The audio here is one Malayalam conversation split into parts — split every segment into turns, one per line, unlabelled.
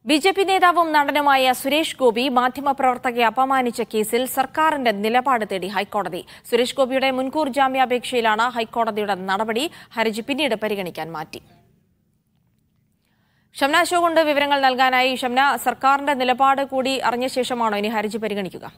ബി ജെ പി നേതാവും നടനുമായ സുരേഷ് ഗോപി മാധ്യമപ്രവർത്തകയെ അപമാനിച്ച കേസിൽ സർക്കാരിന്റെ നിലപാട് തേടി ഹൈക്കോടതി സുരേഷ് ഗോപിയുടെ മുൻകൂർ ജാമ്യാപേക്ഷയിലാണ് ഹൈക്കോടതിയുടെ നടപടി ഹർജി പിന്നീട് പരിഗണിക്കാൻ മാറ്റി ഷംന അശോകുണ്ട് വിവരങ്ങൾ നൽകാനായി ഷംന സർക്കാരിന്റെ നിലപാട് കൂടി അറിഞ്ഞ ശേഷമാണോ ഇനി ഹർജി പരിഗണിക്കുക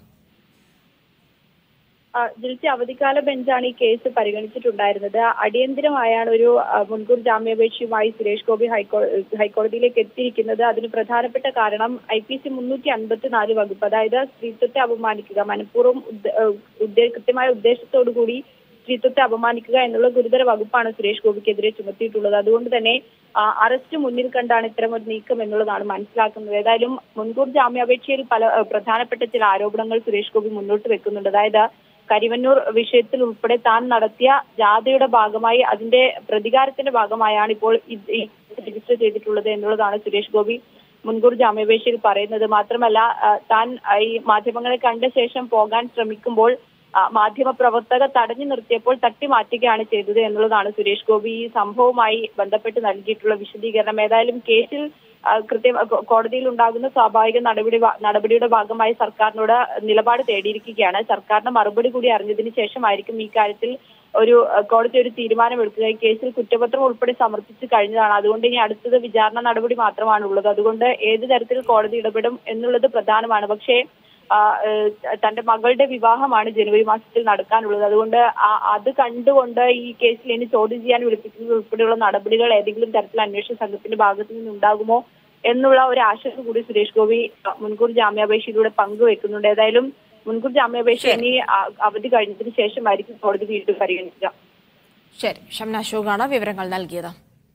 ആ, ജിൽസി അവധിക്കാല ബെഞ്ചാണ് ഈ കേസ് പരിഗണിച്ചിട്ടുണ്ടായിരുന്നത് അടിയന്തിരമായാണ് ഒരു ആ, മുൻകൂർ ജാമ്യാപേക്ഷയുമായി സുരേഷ് ഗോപി ഹൈക്കോ ഹൈക്കോടതിയിലേക്ക് എത്തിയിരിക്കുന്നത് അതിന് പ്രധാനപ്പെട്ട കാരണം ഐ പി സി മുന്നൂറ്റി അൻപത്തിനാല് വകുപ്പ് അതായത് സ്ത്രീത്വത്തെ അപമാനിക്കുക മനഃപൂർവ്വം ഉദ്ദ- ഏഹ് ഉദ്ദേ- കൃത്യമായ ഉദ്ദേശത്തോടു കൂടി സ്ത്രീത്വത്തെ അപമാനിക്കുക എന്നുള്ള ഗുരുതര വകുപ്പാണ് സുരേഷ് ഗോപിക്കെതിരെ ചുമത്തിയിട്ടുള്ളത് അതുകൊണ്ട് തന്നെ ആ, അറസ്റ്റ് മുന്നിൽ കണ്ടാണ് ഇത്തരം ഒരു നീക്കം എന്നുള്ളതാണ് മനസ്സിലാക്കുന്നത് ഏതായാലും മുൻകൂർ ജാമ്യാപേക്ഷയിൽ പല ഏഹ് പ്രധാനപ്പെട്ട ചില ആരോപണങ്ങൾ സുരേഷ് ഗോപി മുന്നോട്ട് വെക്കുന്നുണ്ട് അതായത് കരിവന്നൂർ വിഷയത്തിൽ ഉൾപ്പെടെ താൻ നടത്തിയ ജാഥയുടെ ഭാഗമായി അതിന്റെ പ്രതികാരത്തിന്റെ ഭാഗമായാണ് ഇപ്പോൾ ഇത് ഈ രജിസ്റ്റർ ചെയ്തിട്ടുള്ളത് എന്നുള്ളതാണ് സുരേഷ് ഗോപി മുൻകൂർ ജാമ്യാപേക്ഷയിൽ പറയുന്നത് മാത്രമല്ല ആ, താൻ ആ, ഈ മാധ്യമങ്ങളെ കണ്ട ശേഷം പോകാൻ ശ്രമിക്കുമ്പോൾ ആ, മാധ്യമ പ്രവർത്തക തടഞ്ഞു നിർത്തിയപ്പോൾ തട്ടി മാറ്റുകയാണ് ചെയ്തത് എന്നുള്ളതാണ് സുരേഷ് ഗോപി ഈ സംഭവവുമായി ബന്ധപ്പെട്ട് നൽകിയിട്ടുള്ള വിശദീകരണം ഏതായാലും കേസിൽ ആ, കൃത്യം കോ- കോടതിയിൽ ഉണ്ടാകുന്ന സ്വാഭാവിക നടപടി ഭാ- നടപടിയുടെ ഭാഗമായി സർക്കാരിനോട് നിലപാട് തേടിയിരിക്കുകയാണ് സർക്കാരിന്റെ മറുപടി കൂടി അറിഞ്ഞതിന് ശേഷമായിരിക്കും ഈ കാര്യത്തിൽ ഒരു ആ, കോടതി ഒരു തീരുമാനമെടുക്കുക ഈ കേസിൽ കുറ്റപത്രം ഉൾപ്പെടെ സമർപ്പിച്ചു കഴിഞ്ഞതാണ് അതുകൊണ്ട് ഇനി അടുത്തത് വിചാരണ നടപടി മാത്രമാണ് ഉള്ളത് അതുകൊണ്ട് ഏത് തരത്തിൽ കോടതി ഇടപെടും എന്നുള്ളത് പ്രധാനമാണ് പക്ഷേ ആ, ഏഹ്, തന്റെ മകളുടെ വിവാഹമാണ് ജനുവരി മാസത്തിൽ നടക്കാനുള്ളത് അതുകൊണ്ട് ആ- അത് കണ്ടുകൊണ്ട് ഈ കേസിൽ ഇനി ചോദ്യം ചെയ്യാൻ വിളിപ്പിക്കുന്നത് ഉൾപ്പെടെയുള്ള നടപടികൾ ഏതെങ്കിലും തരത്തിൽ അന്വേഷണ സംഘത്തിന്റെ ഭാഗത്തു നിന്ന് ഉണ്ടാകുമോ എന്നുള്ള ഒരു ആശങ്ക കൂടി സുരേഷ് ഗോപി ആ, മുൻകൂർ ജാമ്യാപേക്ഷയിലൂടെ പങ്കുവെക്കുന്നുണ്ട് ഏതായാലും മുൻകൂർ ജാമ്യാപേക്ഷ ഇനി ആ, അവധി കഴിഞ്ഞതിന് ശേഷമായിരിക്കും കോടതി വീണ്ടും പരിഗണിക്കുക
ശരി ഷംന അശോകാണ് വിവരങ്ങൾ നൽകിയത്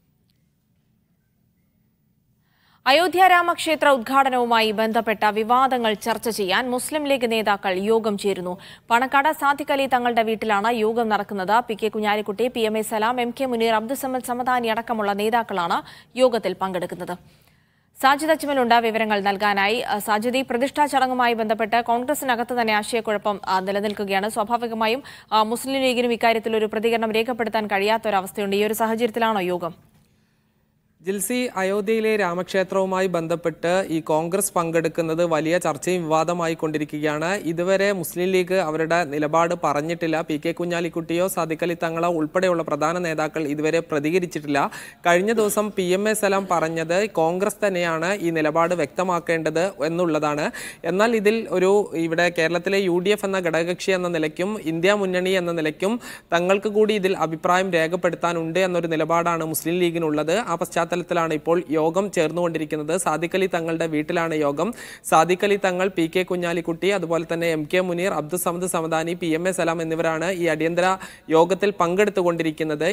അയോധ്യ രാമക്ഷേത്ര ഉദ്ഘാടനവുമായി ബന്ധപ്പെട്ട വിവാദങ്ങൾ ചർച്ച ചെയ്യാൻ മുസ്ലിം ലീഗ് നേതാക്കൾ യോഗം ചേരുന്നു പണക്കാട് സാദിഖ് അലി തങ്ങളുടെ വീട്ടിലാണ് യോഗം നടക്കുന്നത് പി കെ കുഞ്ഞാലിക്കുട്ടി പി എം എ സലാം എം കെ മുനീർ അബ്ദുസമ്മദ് സമദാനി അടക്കമുള്ള നേതാക്കളാണ് യോഗത്തിൽ പങ്കെടുക്കുന്നത് സാജിദ് അജ്മലുണ്ട് വിവരങ്ങൾ നൽകാനായി അഹ് സാജിദ് ഈ പ്രതിഷ്ഠാ ചടങ്ങുമായി ബന്ധപ്പെട്ട് കോൺഗ്രസിനകത്ത് തന്നെ ആശയക്കുഴപ്പം ആ, നിലനിൽക്കുകയാണ് സ്വാഭാവികമായും ആ, മുസ്ലിം ലീഗിനും ഇക്കാര്യത്തിൽ ഒരു പ്രതികരണം രേഖപ്പെടുത്താൻ കഴിയാത്ത ഒരവസ്ഥയുണ്ട് ഈ ഒരു സാഹചര്യത്തിലാണോ യോഗം
ജിൽസി അയോധ്യയിലെ രാമക്ഷേത്രവുമായി ബന്ധപ്പെട്ട് ഈ കോൺഗ്രസ് പങ്കെടുക്കുന്നത് വലിയ ചർച്ചയും വിവാദമായി കൊണ്ടിരിക്കുകയാണ് ഇതുവരെ മുസ്ലിം ലീഗ് അവരുടെ നിലപാട് പറഞ്ഞിട്ടില്ല പി കെ കുഞ്ഞാലിക്കുട്ടിയോ സാദിഖ് അലി തങ്ങളോ ഉൾപ്പെടെയുള്ള പ്രധാന നേതാക്കൾ ഇതുവരെ പ്രതികരിച്ചിട്ടില്ല കഴിഞ്ഞ ദിവസം പി എം എ സലാം പറഞ്ഞത് കോൺഗ്രസ് തന്നെയാണ് ഈ നിലപാട് വ്യക്തമാക്കേണ്ടത് എന്നുള്ളതാണ് എന്നാൽ ഇതിൽ ഒരു ഇവിടെ കേരളത്തിലെ യു ഡി എഫ് എന്ന ഘടകകക്ഷി എന്ന നിലയ്ക്കും ഇന്ത്യ മുന്നണി എന്ന നിലയ്ക്കും തങ്ങൾക്ക് കൂടി ഇതിൽ അഭിപ്രായം രേഖപ്പെടുത്താനുണ്ട് എന്നൊരു നിലപാടാണ് മുസ്ലിം ലീഗിനുള്ളത് ആ പശ്ചാത്തലത്തിലാണ് ഇപ്പോൾ യോഗം ചേർന്നുകൊണ്ടിരിക്കുന്നത് സാദിഖ് അലി തങ്ങളുടെ വീട്ടിലാണ് യോഗം സാദിഖ് അലി തങ്ങൾ പി കെ കുഞ്ഞാലിക്കുട്ടി അതുപോലെ തന്നെ എം കെ മുനീർ അബ്ദുസമദ് സമദാനി പി എം എ സലാം എന്നിവരാണ് ഈ അടിയന്തര യോഗത്തിൽ പങ്കെടുത്തുകൊണ്ടിരിക്കുന്നത്